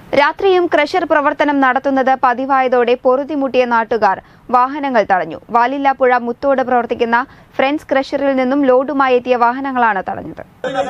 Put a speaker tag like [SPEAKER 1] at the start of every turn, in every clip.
[SPEAKER 1] രാത്രിയും ക്രഷർ പ്രവർത്തനം നടത്തുന്നത് പതിവായതോടെ പൊറുതിമുട്ടിയ നാട്ടുകാർ വാഹനങ്ങൾ തടഞ്ഞു വാലില്ലാപ്പുഴ മുത്തോട് പ്രവർത്തിക്കുന്ന ഫ്രണ്ട്സ് ക്രഷറിൽ നിന്നും ലോഡുമായി എത്തിയ വാഹനങ്ങളാണ് തടഞ്ഞത്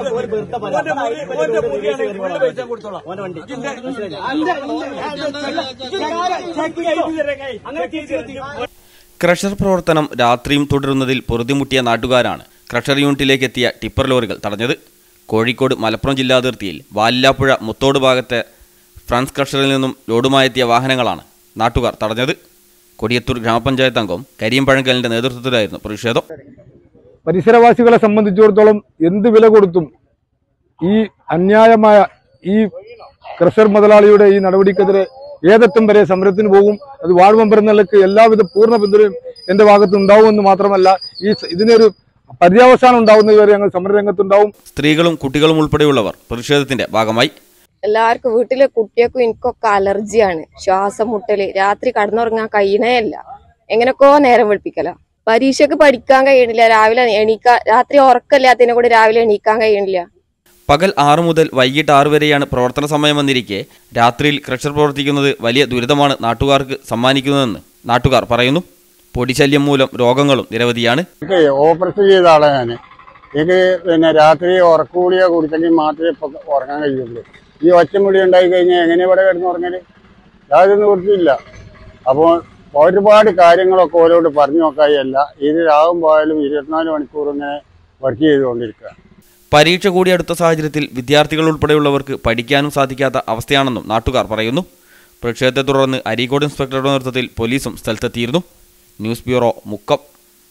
[SPEAKER 2] ക്രഷർ പ്രവർത്തനം രാത്രിയും തുടരുന്നതിൽ പൊറുതിമുട്ടിയ നാട്ടുകാരാണ് ക്രഷർ യൂണിറ്റിലേക്ക് എത്തിയ ടിപ്പർ ലോറികൾ തടഞ്ഞത് കോഴിക്കോട് മലപ്പുറം ജില്ലാതിർത്തിയിൽ വാലില്ലാപ്പുഴ മുത്തോട് ഭാഗത്തെ ഫ്രാൻസ് ക്രഷറിൽ നിന്നും ലോഡുമായെത്തിയ വാഹനങ്ങളാണ് നാട്ടുകാർ തടഞ്ഞത് കൊടിയത്തൂർ ഗ്രാമപഞ്ചായത്ത് അംഗം കരീം പഴങ്കലിന്റെ നേതൃത്വത്തിലായിരുന്നു പ്രതിഷേധം
[SPEAKER 3] പരിസരവാസികളെ സംബന്ധിച്ചിടത്തോളം എന്ത് വില കൊടുത്തും ഈ അന്യായമായ ഈ ക്രഷർ മുതലാളിയുടെ ഈ നടപടിക്കെതിരെ ഏതറ്റം വരെ സമരത്തിന് പോകും അത് വാർഡ് മെമ്പർ എന്നുള്ളക്ക് എല്ലാവിധ പൂർണ്ണ പിന്തുണയും എന്റെ ഭാഗത്ത് ഉണ്ടാവുമെന്ന് മാത്രമല്ല ഈ സ- ഇതിനൊരു പര്യവസാനം ഉണ്ടാവുന്നത് വരെ ഞങ്ങൾ സമരരംഗത്തുണ്ടാവും
[SPEAKER 2] സ്ത്രീകളും കുട്ടികളും ഉൾപ്പെടെയുള്ളവർ പ്രതിഷേധത്തിന്റെ ഭാഗമായി
[SPEAKER 4] എല്ലാവർക്കും വീട്ടിലെ കുട്ടികൾക്കും എനിക്കൊക്കെ അലർജിയാണ് ശ്വാസം മുട്ടല് രാത്രി കടന്നുറങ്ങാൻ കഴിയണേയല്ല എങ്ങനെയൊക്കെയോ നേരം വെളുപ്പിക്കല പരീക്ഷക്ക് പഠിക്കാൻ കഴിയണില്ല രാവിലെ എണീക്കാ രാത്രി ഉറക്കമില്ലാത്തതിനെ കൂടെ രാവിലെ എണീക്കാൻ കഴിയണില്ല
[SPEAKER 2] പകൽ ആറു മുതൽ വൈകിട്ട് ആറ് വരെയാണ് പ്രവർത്തന സമയം വന്നിരിക്കെ രാത്രിയിൽ ക്രഷർ പ്രവർത്തിക്കുന്നത് വലിയ ദുരിതമാണ് നാട്ടുകാർക്ക് സമ്മാനിക്കുന്നതെന്ന് നാട്ടുകാർ പറയുന്നു പൊടിശല്യം മൂലം രോഗങ്ങളും നിരവധിയാണ്
[SPEAKER 5] എനിക്ക് ഓപ്പറേഷൻ ചെയ്ത ആളാണ് ഞാൻ എനിക്ക് പിന്നെ രാത്രി ഉറക്കുകൂടിയ കുടിച്ചെങ്കിൽ മാത്രമേ ഇപ്പൊ ഉറങ്ങാൻ കഴിയുള്ളൂ ഈ ഒച്ചമുടി ഉണ്ടായി കഴിഞ്ഞാൽ എങ്ങനെ ഇവിടെ കിടന്ന് ഉറങ്ങല് യാതൊന്നും നിവൃത്തിയില്ല അപ്പോൾ ഒരുപാട് കാര്യങ്ങളൊക്കെ ഓരോട് പറഞ്ഞു നോക്കായല്ല ഇത് രാവും പോയാലും ഇരുപത്തിനാല് മണിക്കൂർ ഇങ്ങനെ വർക്ക് ചെയ്തുകൊണ്ടിരിക്കുക
[SPEAKER 2] പരീക്ഷ കൂടി അടുത്ത സാഹചര്യത്തിൽ വിദ്യാർത്ഥികൾ ഉൾപ്പെടെയുള്ളവർക്ക് പഠിക്കാനും സാധിക്കാത്ത അവസ്ഥയാണെന്നും നാട്ടുകാർ പറയുന്നു പ്രതിഷേധത്തെ തുടർന്ന് അരീക്കോട് ഇൻസ്പെക്ടറുടെ നേതൃത്വത്തിൽ പോലീസും സ്ഥലത്തെത്തിയിരുന്നു ന്യൂസ് ബ്യൂറോ മുക്കം